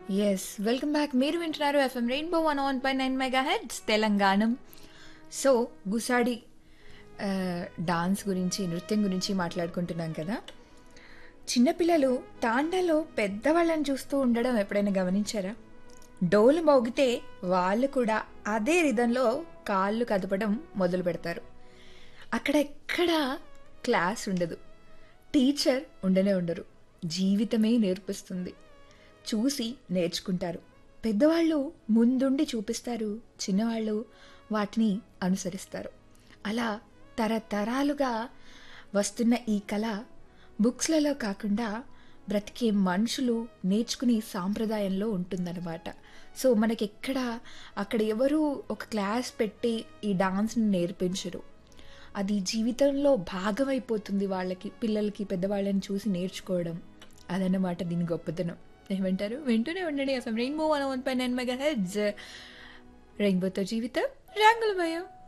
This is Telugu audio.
ఎస్ వెల్కమ్ బ్యాక్ మీరు వింటున్నారు FM rainbow one one five nine mega hits Telangana so Gusadi ఆ, డాన్స్ గురించి నృత్యం గురించి మాట్లాడుకుంటున్నాం కదా చిన్నపిల్లలు తాండాలో పెద్దవాళ్ళని చూస్తూ ఉండడం ఎప్పుడైనా గమనించారా డోలు మోగితే వాళ్ళు కూడా అదే రిధంలో కాళ్ళు కదపడం మొదలు పెడతారు అక్కడ ఎక్కడ క్లాస్ ఉండదు టీచర్ ఉండనే ఉండరు జీవితమే నేర్పిస్తుంది చూసి నేర్చుకుంటారు పెద్దవాళ్ళు ముందుండి చూపిస్తారు చిన్నవాళ్ళు వాటిని అనుసరిస్తారు అలా తరతరాలుగా వస్తున్న ఈ కళ బుక్స్లలో కాకుండా బ్రతికే మనుషులు నేర్చుకునే సాంప్రదాయంలో ఉంటుందన్నమాట సో మనకి ఎక్కడ అక్కడ ఎవరు ఒక క్లాస్ పెట్టి ఈ డాన్స్ని నేర్పించరు అది జీవితంలో భాగమైపోతుంది వాళ్ళకి పిల్లలకి పెద్దవాళ్ళని చూసి నేర్చుకోవడం అదన్నమాట దీని గొప్పతనం ఏమంటారు వింటూనే ఉండండి FM rainbow one one five nine mega hits రెయిన్బోతో జీవితం రంగులమయం